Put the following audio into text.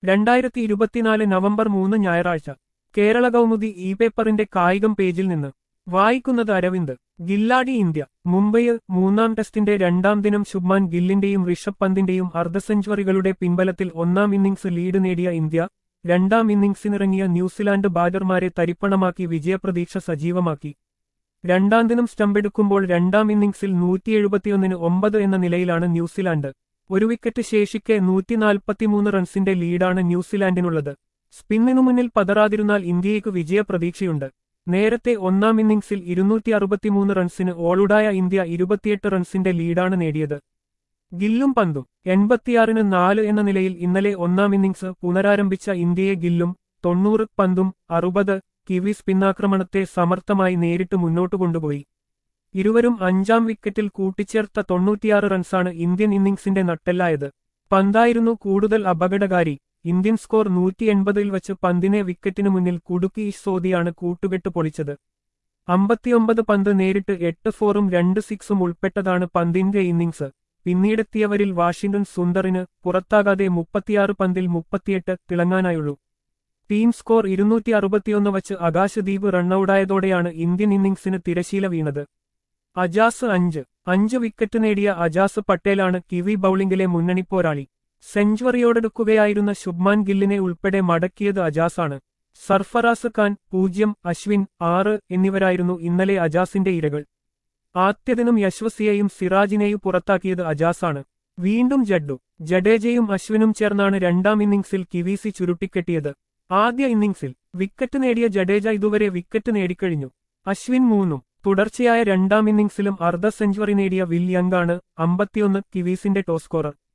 രണ്ടായിരത്തി ഇരുപത്തിനാല് നവംബർ മൂന്ന് ഞായറാഴ്ച കേരള കൗമുദി ഇ പേപ്പറിന്റെ കായികം പേജിൽ നിന്ന് വായിക്കുന്നത് അരവിന്ദ് ഗില്ലാടി ഇന്ത്യ മുംബൈയിൽ മൂന്നാം ടെസ്റ്റിന്റെ രണ്ടാം ദിനം ശുഭ്മാൻ ഗില്ലിന്റെയും ഋഷഭ് പന്തിന്റെയും അർദ്ധ സെഞ്ചുറികളുടെ പിൻബലത്തിൽ ഒന്നാം ഇന്നിംഗ്സ് ലീഡ് നേടിയ ഇന്ത്യ രണ്ടാം ഇന്നിംഗ്സിനിറങ്ങിയ ന്യൂസിലാൻഡ് ബാറ്റർമാരെ തരിപ്പണമാക്കി വിജയപ്രതീക്ഷ സജീവമാക്കി രണ്ടാം ദിനം സ്റ്റമ്പെടുക്കുമ്പോൾ രണ്ടാം ഇന്നിംഗ്സിൽ നൂറ്റി എഴുപത്തിയൊന്നിന് ഒമ്പത് എന്ന നിലയിലാണ് ന്യൂസിലാൻഡ് ഒരു വിക്കറ്റ് ശേഷിക്കെ നൂറ്റിനാൽപ്പത്തിമൂന്ന് റൺസിന്റെ ലീഡാണ് ന്യൂസിലാൻഡിനുള്ളത് സ്പിന്നിനു മുന്നിൽ പതറാതിരുന്നാൽ ഇന്ത്യയ്ക്ക് വിജയപ്രതീക്ഷയുണ്ട് നേരത്തെ ഒന്നാം ഇന്നിംഗ്സിൽ ഇരുന്നൂറ്റി അറുപത്തിമൂന്ന് റൺസിന് ഓളുടായ ഇന്ത്യ ഇരുപത്തിയെട്ട് റൺസിന്റെ ലീഡാണ് നേടിയത് ഗില്ലും പന്തും എൺപത്തിയാറിന് നാല് എന്ന നിലയിൽ ഇന്നലെ ഒന്നാം ഇന്നിംഗ്സ് പുനരാരംഭിച്ച ഇന്ത്യയെ ഗില്ലും തൊണ്ണൂറ് പന്തും അറുപത് കിവീസ് പിന്നാക്രമണത്തെ സമർത്ഥമായി നേരിട്ട് മുന്നോട്ടു കൊണ്ടുപോയി ഇരുവരും അഞ്ചാം വിക്കറ്റിൽ കൂട്ടിച്ചേർത്ത തൊണ്ണൂറ്റിയാറ് റൺസാണ് ഇന്ത്യൻ ഇന്നിംഗ്സിന്റെ നട്ടെല്ലായത് പന്തായിരുന്നു കൂടുതൽ അപകടകാരി ഇന്ത്യൻ സ്കോർ നൂറ്റി എൺപതിൽ വച്ച് പന്തിനെ വിക്കറ്റിനു മുന്നിൽ കുടുക്കി സോദിയാണ് കൂട്ടുകെട്ട് പൊളിച്ചത് അമ്പത്തിയൊമ്പത് പന്ത് നേരിട്ട് എട്ട് ഫോറും രണ്ട് സിക്സും ഉൾപ്പെട്ടതാണ് പന്തിന്റെ ഇന്നിംഗ്സ് പിന്നീടെത്തിയവരിൽ വാഷിംഗ്ടൺ സുന്ദറിന് പുറത്താകാതെ മുപ്പത്തിയാറ് പന്തിൽ മുപ്പത്തിയെട്ട് തിളങ്ങാനായുള്ളൂ ടീം സ്കോർ ഇരുന്നൂറ്റി അറുപത്തിയൊന്ന് വച്ച് ആകാശദീപ് റണ്ണൌട്ടായതോടെയാണ് ഇന്ത്യൻ ഇന്നിംഗ്സിന് തിരശീല വീണത് അജാസ് അഞ്ച് അഞ്ച് വിക്കറ്റ് നേടിയ അജാസ് പട്ടേലാണ് കിവി ബൌളിംഗിലെ മുന്നണി പോരാളി സെഞ്ചുറിയോടെടുക്കുകയായിരുന്ന ശുഭ്മാൻ ഗില്ലിനെ ഉൾപ്പെടെ മടക്കിയത് അജാസാണ് സർഫറാസ് ഖാൻ പൂജ്യം അശ്വിൻ ആറ് എന്നിവരായിരുന്നു ഇന്നലെ അജാസിന്റെ ഇരകൾ ആദ്യദിനം യശ്വസിയെയും സിറാജിനെയും പുറത്താക്കിയത് അജാസാണ് വീണ്ടും ജഡ്ഡു ജഡേജയും അശ്വിനും ചേർന്നാണ് രണ്ടാം ഇന്നിംഗ്സിൽ കിവീസി ചുരുട്ടിക്കെട്ടിയത് ആദ്യ ഇന്നിംഗ്സിൽ വിക്കറ്റ് നേടിയ ജഡേജ ഇതുവരെ വിക്കറ്റ് നേടിക്കഴിഞ്ഞു അശ്വിൻ മൂന്നും തുടർച്ചയായ രണ്ടാം ഇന്നിംഗ്സിലും അർദ്ധ സെഞ്ചുറി നേടിയ വിൽ യങ്കാണ് അമ്പത്തിയൊന്ന് കിവീസിന്റെ ടോപ്പ് സ്കോറർ